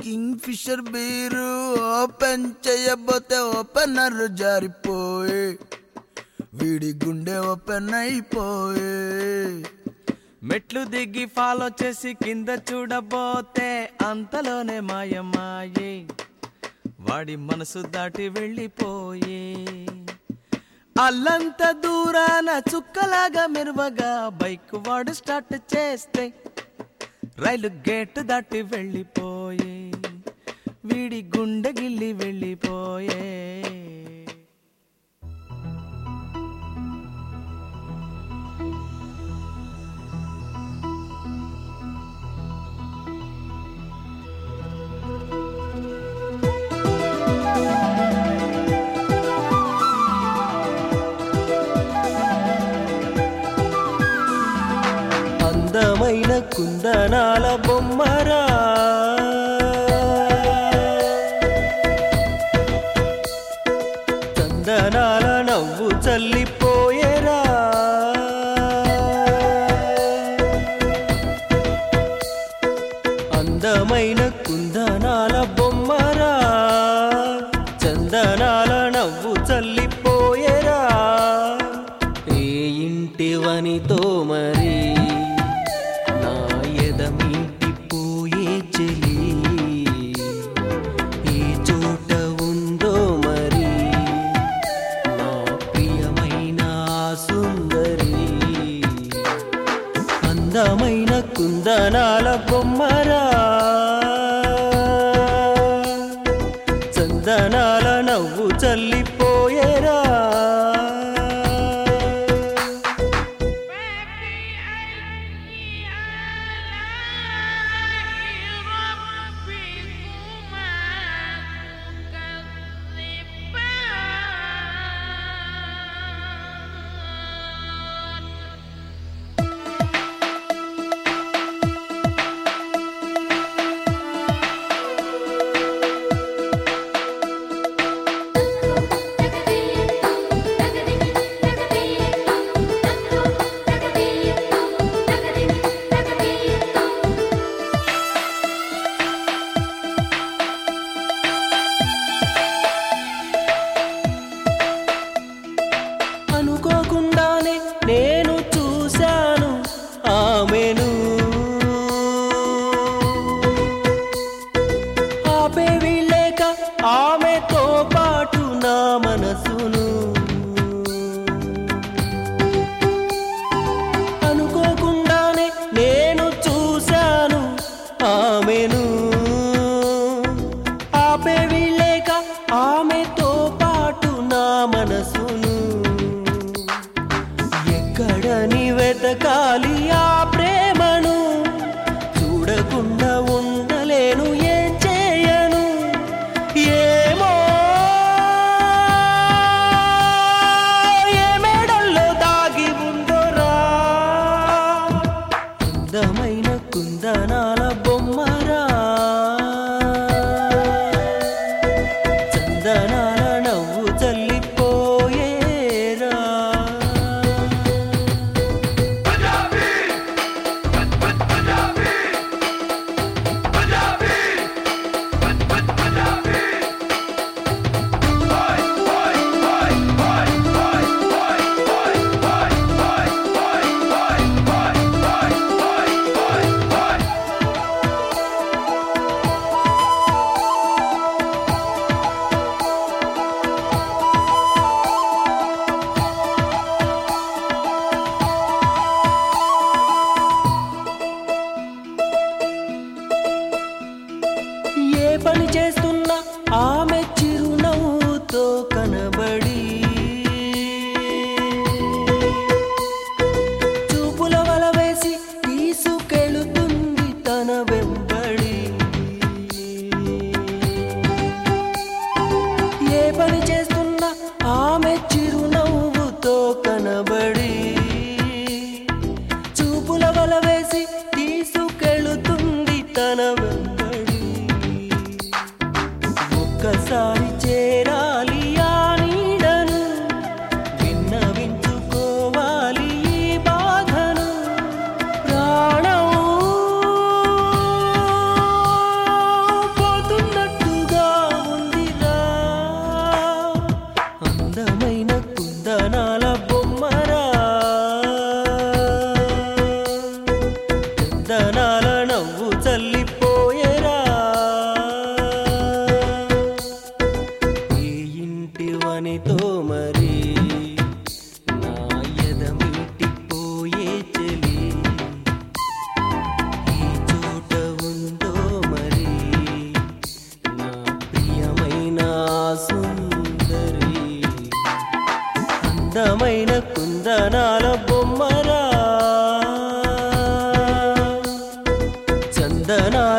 king Kingfisher beer open చేయబోతే opener జారిపోయే వీడి గుండె ఓపెన్ అయిపోయే మెట్లు దిగి ఫాలో చేసి కింద చూడబోతే అంతలోనే మాయమాయే వాడి మనసు దాటి వెళ్ళిపోయే అల్లంత దూరాన చుక్కలాగా మెరువగా బైక్ వాడు స్టార్ట్ చేస్తే రైలు గేట్ దాటి వెళ్ళిపోయే వీడి గుండె గిల్లి వెళ్ళిపోయే అందమైన కుందనాల బొమ్మరా చందనాల నవ్వు చల్లిపోయేరా అందమైన కుందనాల బొమ్మరా చందనాల నవ్వు చల్లిపోయేరా ఏ ఇంటివనితో మరి నా ఎదమీటి పోయే చెలి ఏ చోట ఉందో మరి నా ప్రియమైన ఆ సుందరి అందమైన కుందనాల బొమ్మరా చందనాల నవ్వు చల్లిపోయేరా అనుకోకుండానే నేను చూశాను ఆమెను ఆపేవి లేక ఆమెతో పాటు నా మనసును అనుకోకుండానే నేను చూశాను ఆమెను ఆపేవి లేక ఆమెతో పాటు నా మనసును ఎక్కడని వెతకాలి ఆ ప్రేమను చూడకుండా ఉండలేను ఏం చేయను ఏమో ఏ మేడల్లో దాగి ఉందోరా అందమైన కుందనాల బొమ్మరా చందనాల నవ్వు చల్లిపోయేరా ఏ పని చేస్తున్నా ఆమె చిరునవ్వుతో కనబడి చూపుల వల వేసి తీసుకెళుతుంది తన వెంబడి ఏ పని చేస్తున్నా ఆమె చిరునవ్వుతో కనబడి చూపుల వల వేసి తీసుకెళుతుంది తన వెంబడి చల్లిపోయేరా ఈ ఇంటి వనితో మరి నా ఎదమిటిపోయే చెలి ఈ చోట ఉందో మరి నా ప్రియమైన సుందరి అందమైన కుందనాల బొమ్మరా చందనాల